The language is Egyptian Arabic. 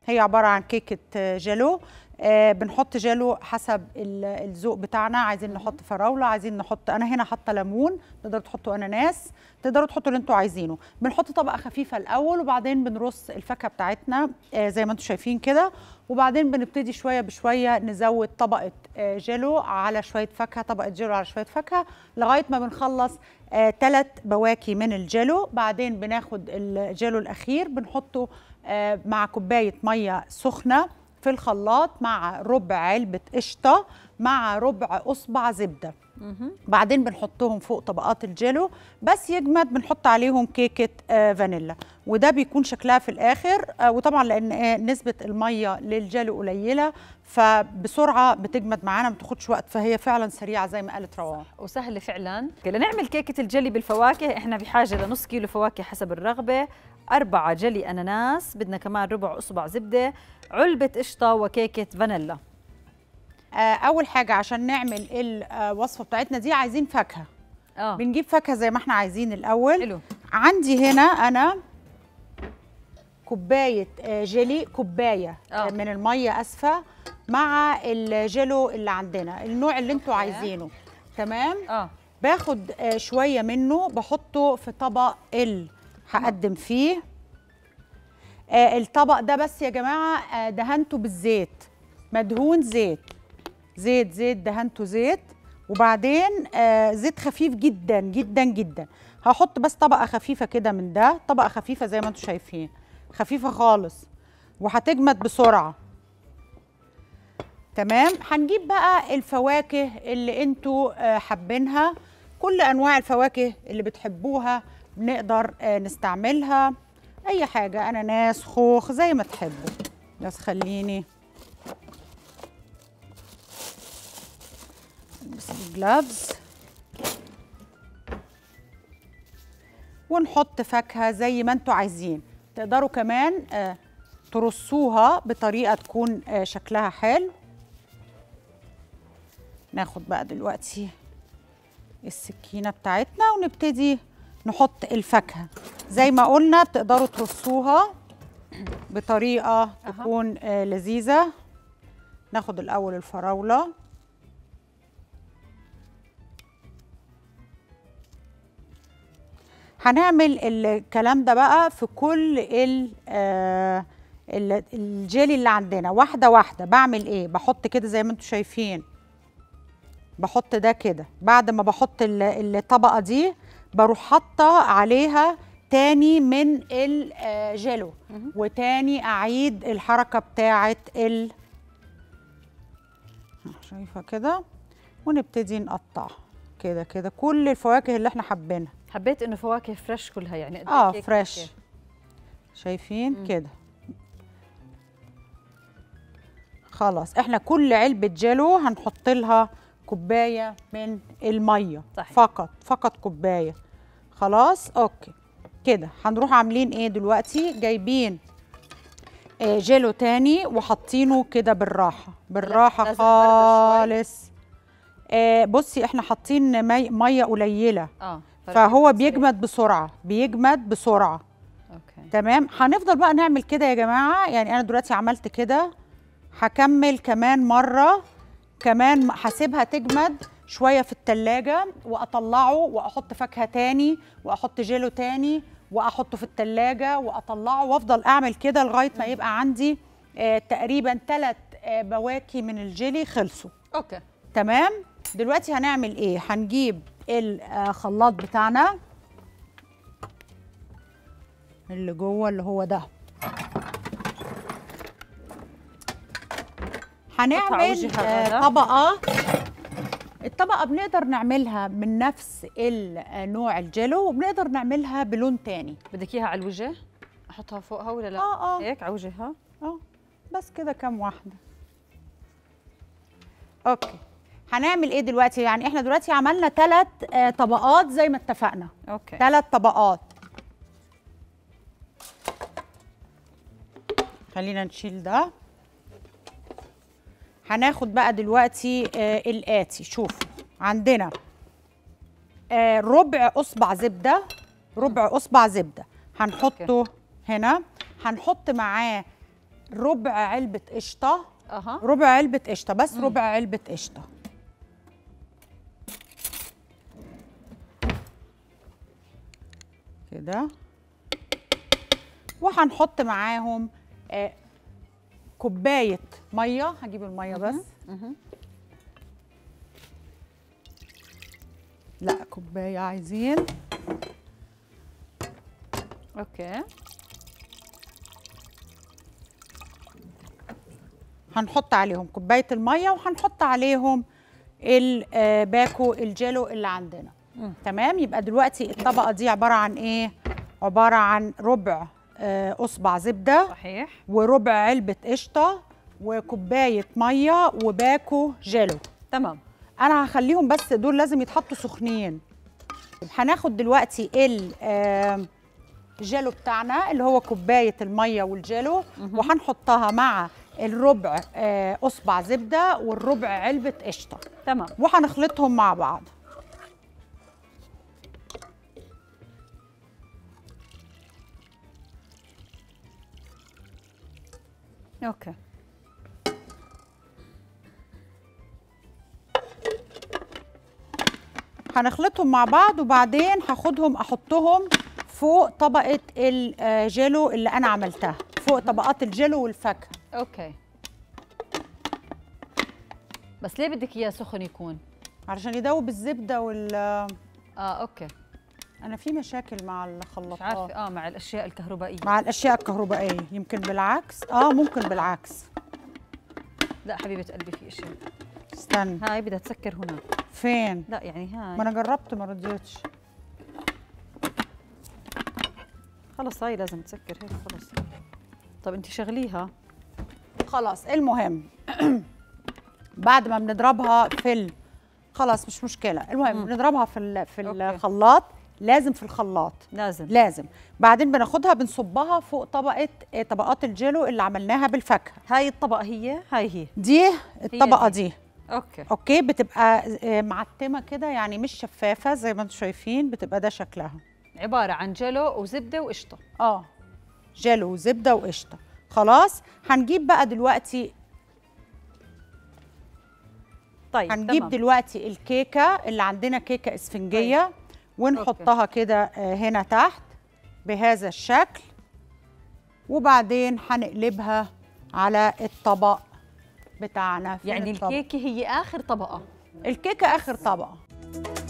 هي عباره عن كيكه آه، جيلو آه بنحط جيلو حسب ال- الذوق بتاعنا عايزين نحط فراوله عايزين نحط انا هنا حاطه ليمون تقدروا تحطوا اناناس تقدروا تحطوا اللي انتوا عايزينه بنحط طبقه خفيفه الاول وبعدين بنرص الفاكهه بتاعتنا آه زي ما انتوا شايفين كده وبعدين بنبتدي شويه بشويه نزود طبقه آه جيلو على شويه فاكهه طبقه جيلو على شويه فاكهه لغايه ما بنخلص ثلاث بواكي من الجيلو بعدين بناخد الجيلو الاخير بنحطه آه مع كوبايه ميه سخنه في الخلاط مع ربع علبه قشطه مع ربع اصبع زبده بعدين بنحطهم فوق طبقات الجيلو بس يجمد بنحط عليهم كيكه آه فانيلا وده بيكون شكلها في الاخر آه وطبعا لان آه نسبه الميه للجيلو قليله فبسرعه بتجمد معانا ما بتاخدش وقت فهي فعلا سريعه زي ما قالت روان وسهل فعلا لنعمل كيكة الجلي بالفواكه احنا بحاجة لنص كيلو فواكه حسب الرغبة أربعة جلي أناناس بدنا كمان ربع أصبع زبدة علبة قشطة وكيكة فانيلا آه اول حاجه عشان نعمل الوصفه بتاعتنا دي عايزين فاكهه اه بنجيب فاكهه زي ما احنا عايزين الاول حلو عندي هنا انا كوبايه آه، جيلي كوبايه آه. آه. من الميه اسفه مع الجيلو اللي عندنا النوع اللي انتوا أوكي. عايزينه تمام اه باخد آه، شويه منه بحطه في طبق ال هقدم فيه آه، الطبق ده بس يا جماعه آه، دهنته بالزيت مدهون زيت زيت زيت دهنته زيت وبعدين آه، زيت خفيف جدا جدا جدا هحط بس طبقه خفيفه كده من ده طبقه خفيفه زي ما انتم شايفين خفيفه خالص وهتجمد بسرعه تمام هنجيب بقى الفواكه اللي انتوا آه، حابينها كل انواع الفواكه اللي بتحبوها بنقدر آه، نستعملها اي حاجه اناناس خوخ زي ما تحبوا بس خليني البس الجلافز ونحط فاكهه زي ما انتوا عايزين تقدروا كمان آه، ترصوها بطريقه تكون آه، شكلها حلو ناخد بقى دلوقتي السكينه بتاعتنا ونبتدي نحط الفاكهه زي ما قلنا بتقدروا ترصوها بطريقه تكون آه، لذيذه ناخد الاول الفراوله هنعمل الكلام ده بقى في كل ال آه، ال- الجيلي اللي عندنا واحده واحده بعمل ايه بحط كده زي ما انتم شايفين بحط ده كده بعد ما بحط ال- الطبقه دي بروح حاطه عليها تاني من الجيلو وتاني اعيد الحركه بتاعه ال شايفه كده ونبتدي نقطع كده كده كل الفواكه اللي احنا حابينها حبيت انه فواكه فريش كلها يعني قد إيه اه كيك فريش فواكه؟ شايفين كده خلاص احنا كل علبة جيلو هنحط لها كوباية من المية صحيح. فقط فقط كوباية خلاص اوكي كده هنروح عاملين ايه دلوقتي جايبين آه، جيلو تاني وحاطينه كده بالراحة بالراحة لازم برده شوي. خالص آه بصي احنا حاطين مي مية قليلة اه فهو فرق بيجمد بسرعة بيجمد بسرعة اوكي تمام هنفضل بقى نعمل كده يا جماعة يعني أنا دلوقتي عملت كده هكمل كمان مرة كمان هسيبها تجمد شوية في التلاجة وأطلعه وأحط فاكهة تاني وأحط جيلو تاني وأحطه في التلاجة وأطلعه وأفضل أعمل كده لغاية ما يبقى عندي آه تقريبا ثلاث آه بواكي من الجيلي خلصوا اوكي تمام دلوقتي هنعمل ايه هنجيب الخلاط بتاعنا اللي جوه اللي هو ده هنعمل وجهها آه، غادة. طبقه الطبقه بنقدر نعملها من نفس النوع الجيلو وبنقدر نعملها بلون تاني بدك اياها على الوجه احطها فوقها ولا لا اه اه هيك على وجهها اه بس كده كام واحده اوكي هنعمل ايه دلوقتي يعني احنا دلوقتي عملنا ثلاث طبقات زي ما اتفقنا اوكي ثلاث طبقات خلينا نشيل ده هناخد بقى دلوقتي آه الاتي شوفوا عندنا آه ربع اصبع زبده ربع اصبع زبده هنحطه هنا هنحط معاه ربع علبه قشطه اها ربع علبه قشطه بس ربع علبه قشطه كده وهنحط معاهم آه، كوبايه ميه هجيب الميه بس مهم. لا كوبايه عايزين اوكي هنحط عليهم كوبايه الميه وهنحط عليهم الباكو الجيلو اللي عندنا مم. تمام يبقى دلوقتي الطبقه دي عباره عن ايه عباره عن ربع آه، اصبع زبده صحيح وربع علبه قشطه وكوبايه ميه وباكو جيلو تمام انا هخليهم بس دول لازم يتحطوا سخنين هناخد دلوقتي ال آم، الجيلو بتاعنا اللي هو كوبايه الميه والجيلو وهنحطها مع الربع آه، اصبع زبده والربع علبه قشطه تمام وهنخلطهم مع بعض اوكي هنخلطهم مع بعض وبعدين هاخدهم احطهم فوق طبقه الجيلو اللي انا عملتها فوق طبقات الجيلو والفاكهه اوكي بس ليه بدك اياه سخن يكون علشان يدوب الزبده وال اه اوكي انا في مشاكل مع مش الخلاطات عارفه اه مع الاشياء الكهربائيه مع الاشياء الكهربائيه يمكن بالعكس اه ممكن بالعكس لا حبيبه قلبي في اشياء استنى هاي بدها تسكر هناك فين لا يعني هاي ما انا جربت ما رضيتش خلص هاي لازم تسكر هيك خلص طب انت شغليها خلاص المهم بعد ما بنضربها في ال... خلاص مش مشكله المهم بنضربها في ال... في أوكي. الخلاط لازم في الخلاط لازم لازم بعدين بناخدها بنصبها فوق طبقه آه، طبقات الجيلو اللي عملناها بالفاكهه هاي الطبقه هي هاي هي دي الطبقه دي. دي. اوكي اوكي بتبقى آه، معتمه كده يعني مش شفافه زي ما انتم شايفين بتبقى ده شكلها عباره عن جلو وزبده وقشطه اه جيلو وزبده وقشطه خلاص هنجيب بقى دلوقتي طيب هنجيب تمام. دلوقتي الكيكه اللي عندنا كيكه اسفنجيه ونحطها كده آه، هنا تحت بهذا الشكل وبعدين هنقلبها على الطبق بتاعنا فين يعني الطبق؟ الكيكه هي اخر طبقه الكيكه اخر طبقه